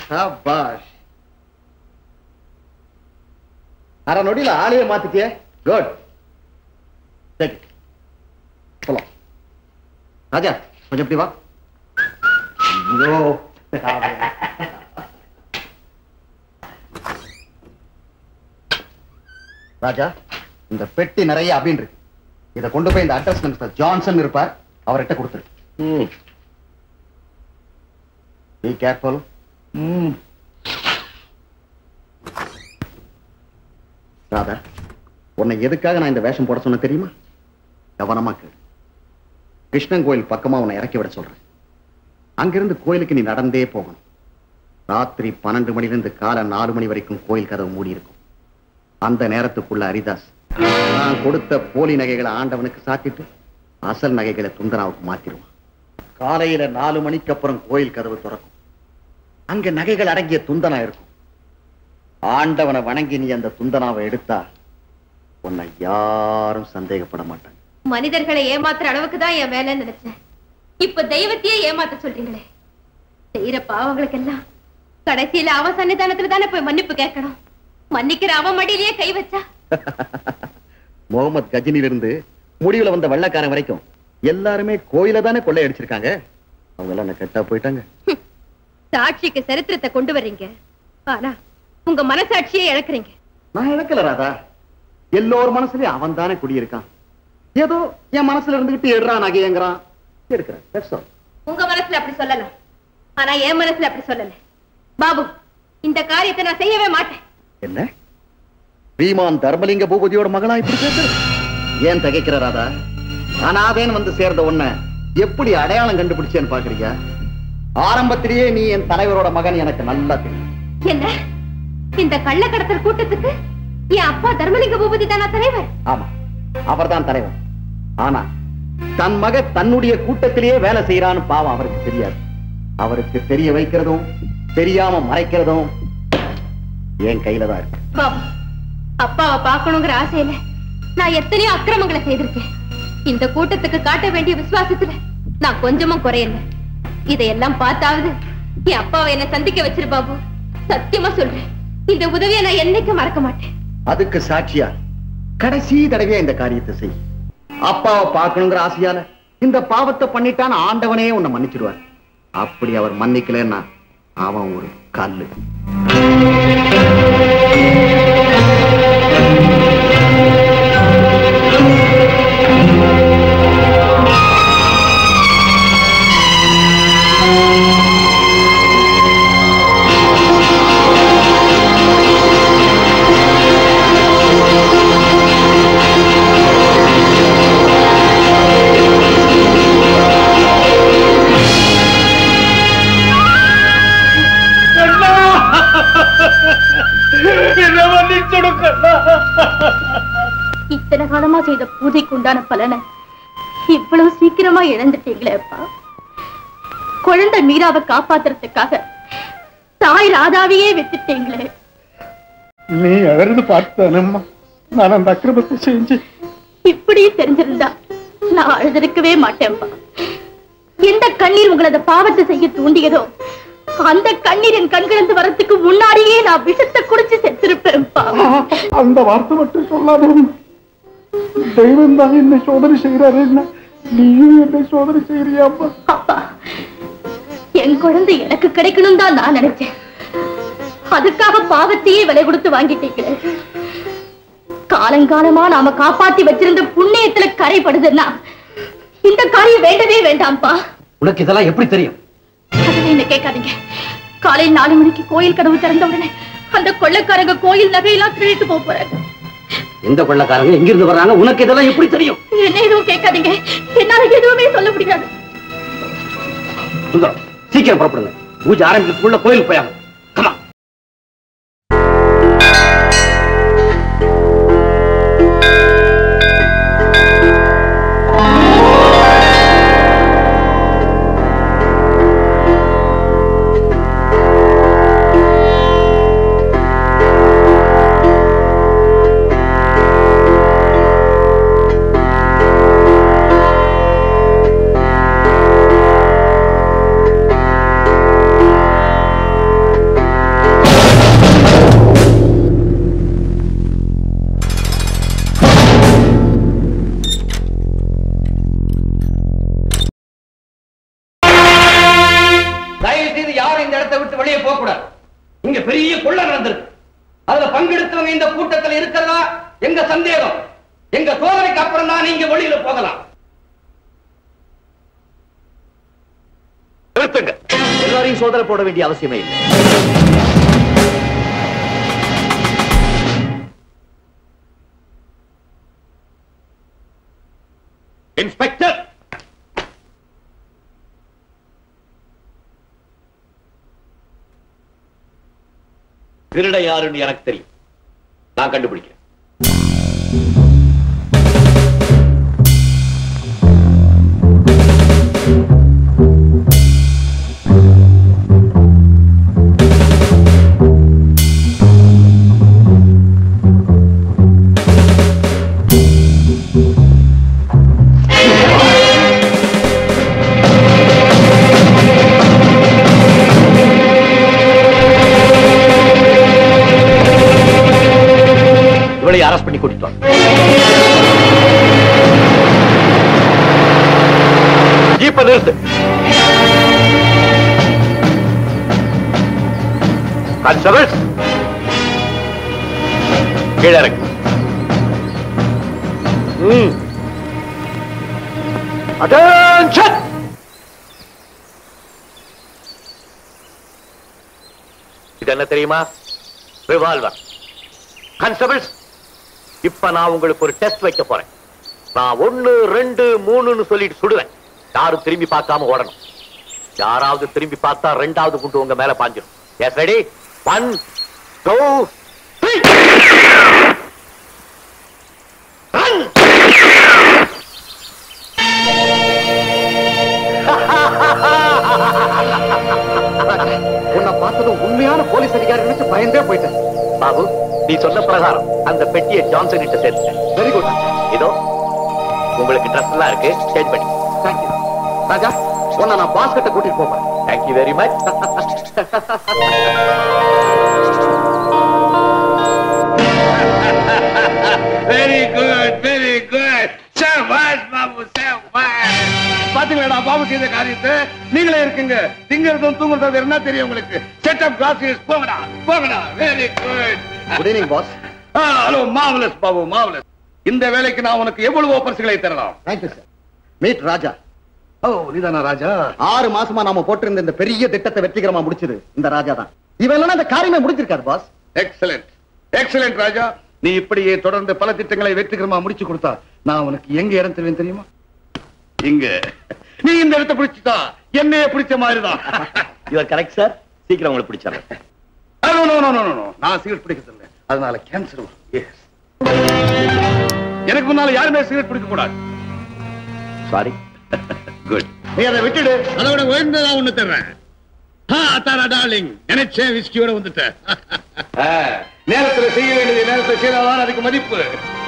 சபாஷ் அரை நொடியில ஆளையே மாத்திட்டியே குட் போலாம் ராஜா கொஞ்சம் இப்படி வா ஐயோ ராஜா இந்த பெட்டி நிறைய அப்படின்னு இருக்கு இதை கொண்டு போய் இந்த அட்ரஸ் மினிஸ்டர் ஜான்சன் இருப்பார் அவர்கிட்ட கொடுத்துரு பி கேர்ஃபுல் ராதா உன்னை எதுக்காக நான் இந்த வேஷம் போட சொன்ன தெரியுமா கவனமா கேளு கிருஷ்ணன் கோயில் பக்கமா உன்னை இறக்கி விட சொல்றேன் அங்கிருந்து கோயிலுக்கு நீ நடந்தே போகணும் ராத்திரி பன்னெண்டு மணிலிருந்து காலை நாலு மணி வரைக்கும் கோயில் கதவு மூடி இருக்கும் அந்த நேரத்துக்குள்ள ஹரிதாஸ் நான் கொடுத்த போலி நகைகளை ஆண்டவனுக்கு சாத்திட்டு அசல் நகைகளை துந்தனாவுக்கு மாத்திடுவான் காலையில நாலு மணிக்கு அப்புறம் கோயில் கதவு திறக்கும் அங்க நகைகள் அடங்கிய துந்தனா இருக்கும் ஆண்டவனை வணங்கி நீ அந்த துந்தனாவை எடுத்தா உன்னை யாரும் சந்தேகப்பட மாட்டாங்க மனிதர்களை ஏமாத்துற அளவுக்கு தான் என் வேலைன்னு நினைச்சேன் இப்ப தெய்வத்தையே ஏமாத்த சொல்றீங்களே செய்யற பாவங்களுக்கெல்லாம் கடைசியில அவ சன்னிதானத்துல தானே போய் மன்னிப்பு கேட்கணும் மன்னிக்கிற அவன் மடியிலேயே கை வச்சா முகமது கஜினிலிருந்து முடிவுல வந்த வெள்ளக்காரன் வரைக்கும் எல்லாருமே கோயில தானே கொள்ளையடிச்சிருக்காங்க அவங்க எல்லாம் என்ன கெட்டா போயிட்டாங்க சாட்சிக்கு சரித்திரத்தை கொண்டு வர்றீங்க ஆனா உங்க மனசாட்சியை இழக்கிறீங்க நான் இழக்கல ராதா எல்லோர் மனசுலயும் அவன் தானே குடியிருக்கான் ஏதோ என் மனசுல இருந்துகிட்டு எடுறான் நகையங்கிறான் எடுக்கிறேன் That's all. உங்க மனசுல அப்படி சொல்லலாம் ஆனா என் மனசுல அப்படி சொல்லல பாபு இந்த காரியத்தை நான் செய்யவே மாட்டேன் என்ன ஸ்ரீமான் தர்மலிங்க பூபதியோட மகளா இப்படி பேசுறது ஏன் தகைக்கிற ராதா அனாதேன் வந்து சேர்ந்த உன்னை எப்படி அடையாளம் கண்டுபிடிச்சேன்னு பாக்குறீங்க ஆரம்பத்திலேயே நீ என் தலைவரோட மகன் எனக்கு நல்லா தெரியும் என்ன இந்த கள்ளக்கடத்தல் கூட்டத்துக்கு என் அப்பா தர்மலிங்க பூபதி தானா தலைவர் ஆமா அவர்தான் தலைவர் ஆனா தன் மக தன்னுடைய கூட்டத்திலேயே வேலை செய்யறான்னு பாவம் அவருக்கு தெரியாது அவருக்கு தெரிய வைக்கிறதும் தெரியாம மறைக்கிறதும் என் கையில தான் இருக்கு பாபு அப்பாவை பார்க்கணுங்கிற ஆசையில நான் எத்தனையோ அக்கிரமங்களை செய்திருக்கேன் இந்த கூட்டத்துக்கு காட்ட வேண்டிய விசுவாசத்துல நான் கொஞ்சமும் குறையல இதையெல்லாம் பார்த்தாவது என் அப்பாவை என்ன சந்திக்க வச்சிரு பாபு சத்தியமா சொல்றேன் இந்த உதவியை நான் என்னைக்கும் மறக்க மாட்டேன் அதுக்கு சாட்சியா கடைசி தடவையா இந்த காரியத்தை செய் அப்பாவை பார்க்கணுங்கிற ஆசையால இந்த பாவத்தை பண்ணிட்டான் ஆண்டவனே உன்னை மன்னிச்சிடுவார் அப்படி அவர் மன்னிக்கலன்னா அவன் ஒரு கல்லு இத்தனை காலமா செய்த பூஜைக்கு உண்டான பலனை இவ்வளவு சீக்கிரமா இழந்துட்டீங்களே அப்பா குழந்தை மீராவை காப்பாத்துறதுக்காக தாய் ராதாவையே விட்டுட்டீங்களே நீ அழகு பார்த்தானம்மா நான் அந்த அக்கிரமத்தை செஞ்சு இப்படி தெரிஞ்சிருந்தா நான் அழுதிருக்கவே மாட்டேன்ப்பா எந்த கண்ணீர் உங்களை அந்த பாவத்தை செய்ய தூண்டியதோ அந்த கண்ணீர் என் கண்கிழந்து வரத்துக்கு முன்னாடியே நான் விஷத்தை குடிச்சு செத்திருப்பேன்ப்பா அந்த வார்த்தை மட்டும் சொல்லாதம்மா தெய்வம் தான் என்னை சோதனை செய்யறாரு என்ன நீயும் என்னை சோதனை செய்யறியாப்பா அப்பா என் குழந்தை எனக்கு கிடைக்கணும் தான் நான் நினைச்சேன் அதுக்காக பாவத்தையே விலை கொடுத்து வாங்கிட்டீங்களே காலங்காலமா நாம காப்பாத்தி வச்சிருந்த புண்ணியத்துல கரைப்படுதுன்னா இந்த காரியம் வேண்டவே வேண்டாம்ப்பா உனக்கு இதெல்லாம் எப்படி தெரியும் அதெல்லாம் என்ன கேட்காதீங்க காலையில் நாலு மணிக்கு கோயில் கதவு திறந்த உடனே அந்த கொள்ளைக்காரங்க கோயில் நகையெல்லாம் திருடிட்டு போக போறாங்க எந்த கொள்ளக்காரங்க எங்கிருந்து வர்றாங்க உனக்கு இதெல்லாம் எப்படி தெரியும் என்ன எதுவும் கேட்காதீங்க என்னால எதுவுமே சொல்ல முடியாது சுந்தரம் சீக்கிரம் புறப்படுங்க பூஜை ஆரம்பிக்கிறதுக்குள்ள கோயிலுக்கு போயாங்க கமா ஆ கொள்ள நடந்திருக்கு அதுல பங்கெடுத்தவங்க இந்த கூட்டத்தில் இருக்கிறதா எங்க சந்தேகம் எங்க சோதனைக்கு அப்புறம் தான் நீங்க வெளியில போகலாம் நிறுத்துங்க எல்லாரையும் சோதனை போட வேண்டிய அவசியமே இல்லை இன்ஸ்பெக்டர் திருட யாருன்னு எனக்கு தெரியும் நான் கண்டுபிடிக்கிறேன் இவளை அரெஸ்ட் பண்ணி கூட்டிட்டு வாங்க. ஜீப்பை நிறுத்து கான்ஸ்டபிள்ஸ் கீழே இறங்கு ம். Attention! இது என்ன தெரியுமா ரிவால்வர் கான்ஸ்டபிள்ஸ் இப்ப நான் உங்களுக்கு ஒரு டெஸ்ட் வைக்க போறேன் நான் ஒண்ணு ரெண்டு மூணுன்னு சொல்லிட்டு சுடுவேன் யாரும் திரும்பி பார்க்காம ஓடணும் யாராவது திரும்பி பார்த்தா ரெண்டாவது குண்டு உங்க மேல பாஞ்சிடும் yes ready one two three run உன்னை பார்த்ததும் உண்மையான போலீஸ் அதிகாரி நினைச்சு பயந்தே போயிட்டேன் பாபு நீ சொன்ன பிரகாரம் அந்த பெட்டியை ஜான்சன் கிட்ட சேர்த்துட்டேன் வெரி குட் இதோ உங்களுக்கு ட்ரெஸ் எல்லாம் இருக்கு சேஞ்ச் பண்ணி தேங்க்யூ ராஜா உன்னை நான் பாஸ் கிட்ட கூட்டிட்டு போறேன் thank you very much very good very good சபாஷ் பாபு சபாஷ் பாத்தீங்களா பாபு செய்த காரியத்தை நீங்களே இருக்குங்க திங்கிறதும் தூங்குறதும் என்ன தெரியும் உங்களுக்கு செட் அப் கிளாஸஸ் போங்கடா போங்கடா very good good evening boss hello marvellous Babu marvellous இந்த வேலைக்கு நான் உனக்கு எவ்வளவு பரிசுகளை தரலாம் thank you sir meet Raja oh நீதானா ராஜா ஆறு மாசமா நாம போட்டிருந்த இந்த பெரிய திட்டத்தை வெற்றிகரமா முடிச்சது இந்த ராஜா தான் இவன் இல்லைன்னா இந்த காரியமே முடிச்சிருக்காரு பாஸ் எக்ஸலென்ட் எக்ஸலென்ட் ராஜா நீ இப்படியே தொடர்ந்து பல திட்டங்களை வெற்றிகரமா முடிச்சு கொடுத்தா நான் உனக்கு எங்க இடம் தருவேன் தெரியுமா இங்க நீ இந்த இடத்தை பிடிச்சிட்டா என்னைய பிடிச்ச மாதிரிதான் யுவர் கரெக்ட் சார் சீக்கிரம் உங்களுக்கு பிடிச்சாங்க Ah, no, no, no, no, no, no. நான் சிகரெட் பிடிக்கிறது இல்ல அதனால கேன்சர் வரும் Yes. எனக்கு முன்னால யாருமே சிகரெட் பிடிக்க கூடாது சாரி குட் நீ அதை விட்டுடு அதோட உயர்ந்ததா ஒண்ணு தர்றேன் அத்தாரா டார்லிங் நினைச்சேன் விஸ்கியோட வந்துட்டேன் நேரத்துல செய்ய வேண்டியது நேரத்துல செய்யறதான் அதுக்கு மதிப்பு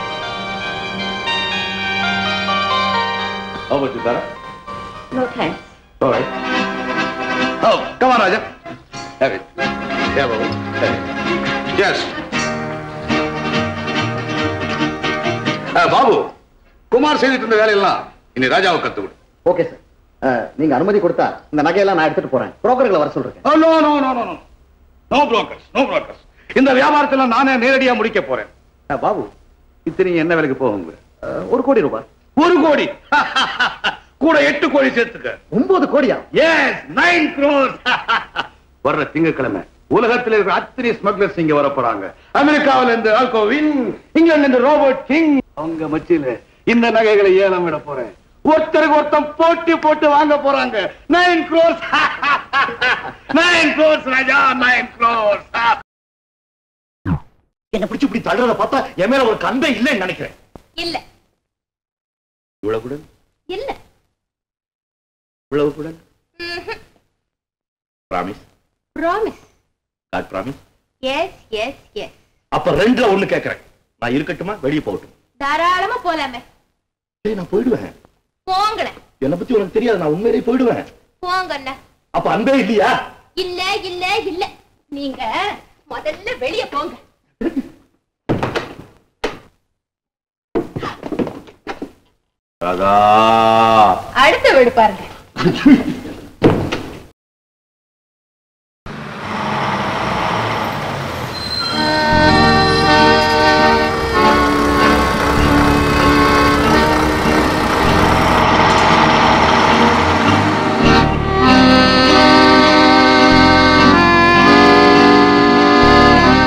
How much is that? No thanks All right. Oh, come on, Raja. Have it. Yeah, Babu. Have it. Yes. Ah, Babu Kumar செய்துட்டு இருந்த வேலையெல்லாம் இனி ராஜாவை கத்து விடு ஓகே சார் நீங்க அனுமதி கொடுத்தா இந்த நகையெல்லாம் நான் எடுத்துட்டு போறேன் புரோக்கர்களை வர சொல்றேன் Oh, no, no, no, no, no. No brokers, no brokers. இந்த வியாபாரத்துல நானே நேரடியா முடிக்க போறேன் Ah, பாபு இத்தனை என்ன வேலைக்கு போகுங்க அஹ், ஒரு கோடி ரூபாய் ஒரு கோடி கூட எட்டு கோடி சேர்த்துக்க ஒன்பது கோடியா எஸ் நைன் crores வர்ற திங்கட்கிழமை உலகத்தில் இருக்கிற அத்தனை ஸ்மக்லர்ஸ் இங்க வர போறாங்க அமெரிக்காவில இருந்து ஆல்கோவின் இங்கிலாந்துல இருந்து ரோபோட் கிங் அவங்க மத்தியில இந்த நகைகளை ஏலம் விட போறேன் ஒருத்தருக்கு ஒருத்தன் போட்டி போட்டு வாங்க போறாங்க nine crores nine crores Raja nine crores என்ன பிடிச்சு இப்படி தள்ளுறத பார்த்தா என் மேல ஒரு கம்பே இல்லைன்னு நினைக்கிறேன் இல்ல இவ்வளவு கூட இல்ல இவ்வளவு கூட promise promise god promise yes yes yes அப்ப ரெண்டுல ஒண்ணு கேக்குறேன் நான் இருக்கட்டுமா வெளியே போகட்டும் தாராளமா போலாமே சரி நான் போயிடுவேன் போங்கண்ண என்னை பத்தி உனக்கு தெரியாது நான் உண்மையிலேயே போயிடுவேன் போங்கண்ண அப்ப அன்பே இல்லையா இல்ல இல்ல இல்ல நீங்க முதல்ல வெளிய போங்க ராதா அடுத்த வீடு பாருங்க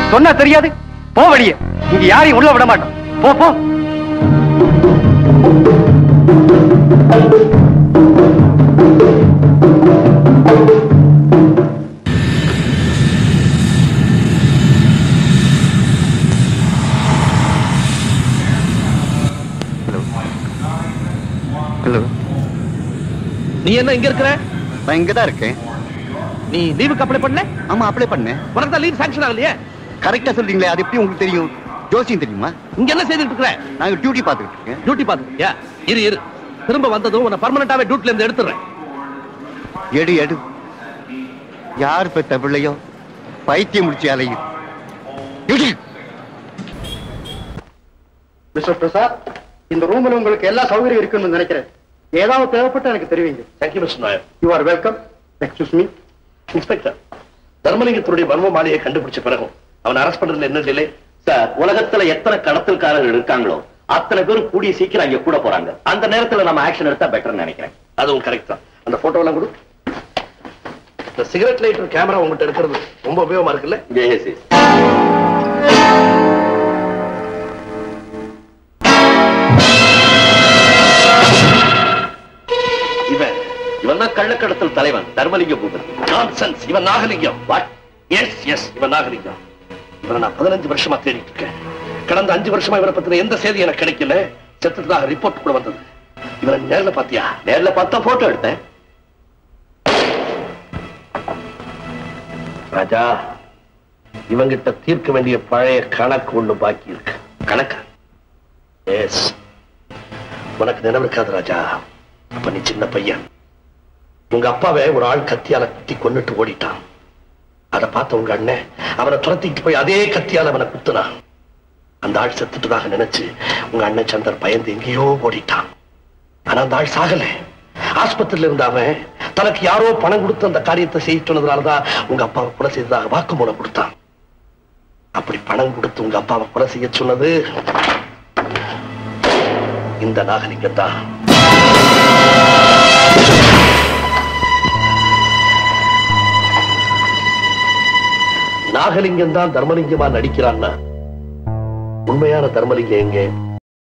சொன்னா தெரியாது போ வெளியே இங்க யாரையும் உள்ள விட மாட்டோம் போ போ ஹலோ நீ என்ன இங்க இருக்கிற நான் இங்க தான் இருக்கேன் நீ லீவுக்கு அப்ளை பண்ணல ஆமா அப்ளை பண்ணேன் உனக்கு தான் லீவ் சாங்ஷன் ஆகலையே கரெக்டா சொல்றீங்களே அது எப்படி உங்களுக்கு தெரியும் ஜோசியம் தெரியுமா இங்க என்ன செய்துட்டு இருக்கிற நாங்க டியூட்டி பார்த்துட்டு இருக்கேன் டியூட்டி பாத்து ஏ இரு இரு திரும்ப வந்ததும் உன்னை பர்மனண்டாவே டியூட்டில இருந்து எடுத்துறேன் எடு எடு யார் பெத்த பிள்ளையோ பைத்தியம் முடிச்சு அலையும் மிஸ்டர் பிரசாத் இந்த ரூம்ல உங்களுக்கு எல்லா சௌகரியம் இருக்குன்னு நினைக்கிறேன் ஏதாவது தேவைப்பட்டு எனக்கு தெரிவிங்க thank you mister Nair you are welcome excuse me inspector தர்மலிங்கத்தினுடைய மர்ம மாலையை கண்டுபிடிச்ச பிறகும் அவன் அரெஸ்ட் பண்றதுல என்ன டிலே சார் உலகத்துல எத்தனை கடத்தல்காரர்கள் இருக்காங்களோ அத்தனை பேரும் கூடிய சீக்கிரம் அங்க கூட போறாங்க அந்த நேரத்துல நம்ம ஆக்ஷன் எடுத்தா பெட்டர்னு நினைக்கிறேன் அதுவும் கரெக்ட் தான் அந்த போட்டோ எல்லாம் கொடு இந்த சிகரெட் லைட்டர் கேமரா உங்ககிட்ட இருக்கிறது ரொம்ப உபயோகமா இருக்குல்ல Yes, yes. இவன் இவன் தான் கள்ளக்கடத்தல் தலைவன் தர்மலிங்க பூபதி நான்சென்ஸ் இவன் நாகலிங்கம் வாட் எஸ் எஸ் இவன் நாகலிங்கம் இவனை நான் பதினஞ்சு வருஷமா தேடிட்டு இருக்கேன் கடந்த அஞ்சு வருஷமா இவரை பத்தின எந்த செய்தி எனக்கு கிடைக்கல செத்துட்டதாக ரிப்போர்ட் கூட வந்தது இவனை நேர்ல பாத்தியா நேர்ல பார்த்தா போட்டோ எடுத்தேன் ராஜா இவங்கிட்ட தீர்க்க வேண்டிய பழைய கணக்கு ஒண்ணு பாக்கி இருக்கு கணக்கு எஸ் உனக்கு நினைவு இருக்காது ராஜா அப்ப நீ சின்ன பையன் உங்க அப்பாவை ஒரு ஆள் கத்தியால குத்தி கொன்னுட்டு ஓடிட்டான் அதை பார்த்த உங்க அண்ணன் அவனை துரத்திட்டு போய் அதே கத்தியால அவனை குத்துனான் அந்த ஆள் செத்துட்டதாக நினைச்சு உங்க அண்ணன் சந்தர் பயந்து எங்கேயோ ஓடிட்டான் ஆனா அந்த ஆள் சாகல ஆஸ்பத்திரியில இருந்த அவன் தனக்கு யாரோ பணம் கொடுத்து அந்த காரியத்தை செய்ய சொன்னதுனாலதான் உங்க அப்பாவை கொலை செய்ததாக வாக்குமூலம் கொடுத்தான் அப்படி பணம் கொடுத்து உங்க அப்பாவை கொலை செய்ய சொன்னது இந்த நாகலிங்கம் தான் நாகலிங்கம் தான் தர்மலிங்கமா நடிக்கிறான்னா உண்மையான தர்மலிங்கம் எங்கே